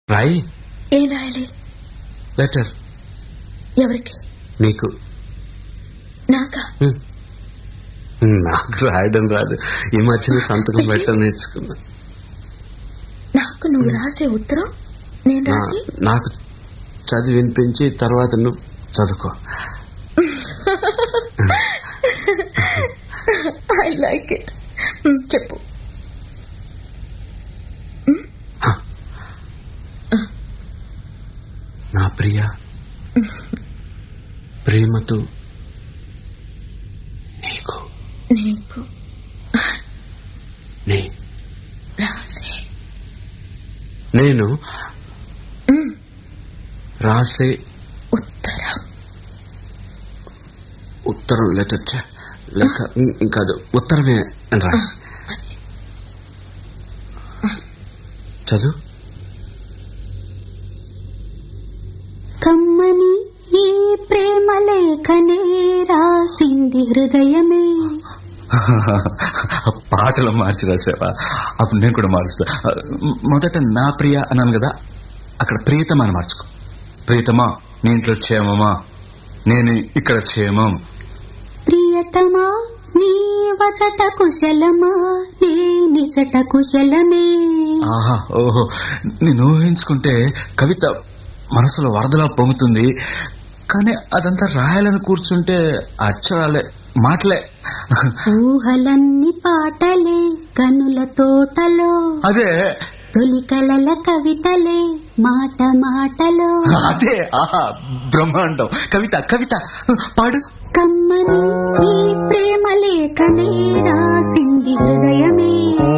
రాయి ఏం రాయాలి లెటర్ ఎవరికి నీకు నాకా హ్మ్. నాకు రాయడం రాదు ఈ మధ్యన సంతకం పెట్టడం నేర్చుకున్నా నాకు నువ్వు రాసే ఉత్తరం నేను నా- రాసి నాకు చదివి వినిపించి తర్వాత నువ్వు చదువుకో ఐ లైక్ ఇట్ చెప్పు నా ప్రియ ప్రేమతో నీకు నీకు నే రాసే నేను రాసే ఉత్తరం ఉత్తరం లెటర్ చ- లేక ఇం- కాదు ఉత్తరమే అని రా చదువు కమ్మని ఈ ప్రేమ లేఖనే రాసింది హృదయమే పాటలు మార్చి రాసావా అప్పుడు నేను కూడా మారుస్తా మొదట నా ప్రియ అన్నాను కదా అక్కడ ప్రియతమా అని మార్చుకో ప్రియతమా నీ ఇంట్లో క్షేమమా నేను ఇక్కడ క్షేమం ప్రియతమా నీ వచట కుశలమా నీ నిజట కుశలమే ఆహా ఓహో నేను ఊహించుకుంటే కవిత మనసులో వరదలా పొంగుతుంది కానీ అదంతా రాయాలని కూర్చుంటే అక్షరాలే మాటలే ఊహలన్నీ పాటలే కనుల తోటలో అదే తొలి కలల కవితలే మాట మాటలో అదే ఆహా బ్రహ్మాండం కవిత కవిత పాడు కమ్మని ఈ ప్రేమ లేఖనే రాసింది హృదయమే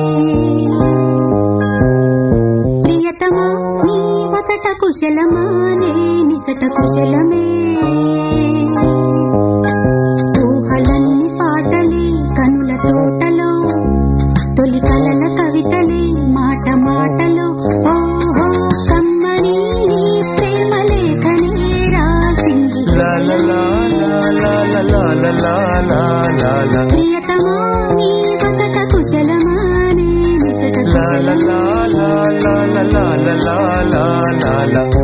ప్రియతమా నీ వచట కుశలమా నే నిజట కుశలమే ఊహలన్నీ పాటలే కనుల తోటలో తొలి కలల కవితలే మాట మాటలో ఓహో కమ్మని నీ ప్రేమ లేఖనే రాసింది లా లా హృదయమే. లా లా లా లా లా లా లా లా ప్రియతమా నీ వచట కుశలమా నే నిజట లా లా కుశలమా లా లా లా లా లా లా లా లా లా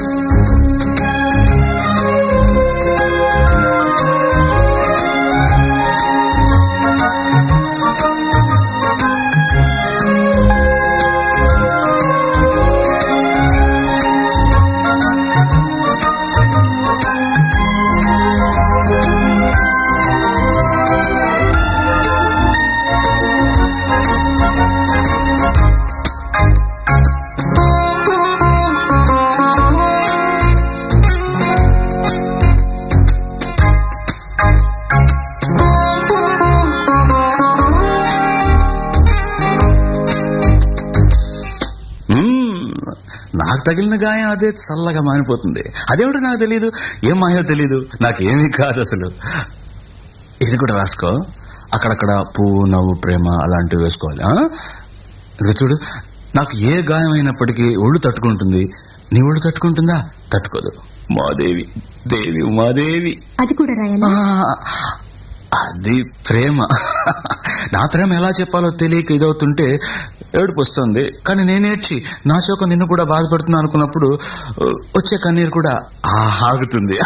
మ్మ్. నాకు తగిలిన గాయం అదే చల్లగా మానిపోతుంది అదేమిటో నాకు తెలియదు ఏం మాయో తెలియదు నాకేమీ కాదు అసలు ఇది కూడా రాసుకో అక్కడక్కడ పువ్వు నవ్వు ప్రేమ అలాంటివి వేసుకోవాలి ఆ? ఇదిగో చూడు నాకు ఏ గాయం అయినప్పటికీ ఒళ్ళు తట్టుకుంటుంది నీ ఒళ్ళు తట్టుకుంటుందా తట్టుకోదు మాదేవి దేవి ఉమాదేవి అది కూడా రాయాలా ఆ, అది ప్రేమ నా ప్రేమ ఎలా చెప్పాలో తెలియక ఇదవుతుంటే ఏడుపు వస్తుంది కానీ నేనేడ్చి నా శోకం నిన్ను కూడా బాధపడుతున్నా అనుకున్నప్పుడు ఆ, వచ్చే కన్నీరు కూడా ఆ, ఆగుతుంది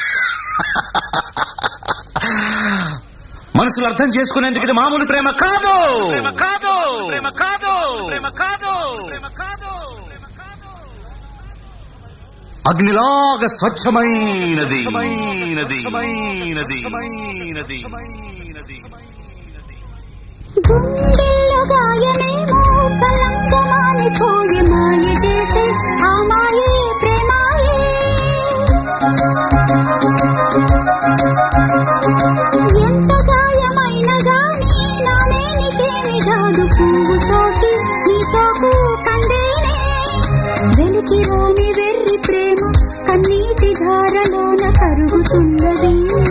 మనసులు అర్థం చేసుకునేందుకు ఇది మామూలు ప్రేమ కాదు కాదు ప్రేమ కాదు ప్రేమ కాదు అగ్నిలాగా స్వచ్ఛమైనది గుండెల్లో గాయమేమో చల్లంగమాని పోయి మాయ చేసే ఆ మాయే ప్రేమాయే ఎంత గాయమైన గాని నానేనికేమి కాదు పువ్వు సోకి నీ సోకు కందేనే వెలికి రాని వెర్రి ప్రేమ కన్నీటి ధారలోన కరుగుతున్నది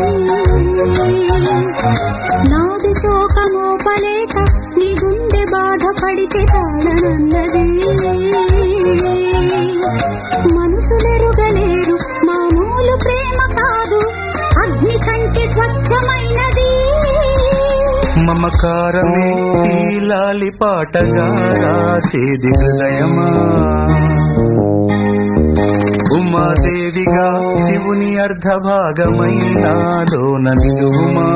నాది శోకమోపలేక నీ గుండె బాధపడితే తాళనన్నది మనసులెరుగలేరు మామూలు ప్రేమ కాదు అగ్ని కంటే స్వచ్ఛమైనది మమకారమే ఈ లాలి పాటగా రాసేది హృదయమా దేవుని అర్ధ భాగమైనాలోన నిలువుమా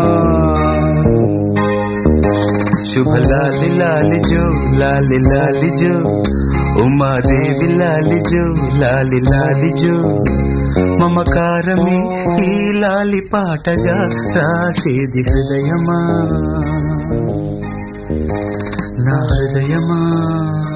శుభ లాలి లాలి జో లాలి లాలి జో ఉమాదేవి లాలి జో లాలి లాలి జో మమకారమే ఈ లాలి పాటగా రాసేది హృదయమా నా హృదయమా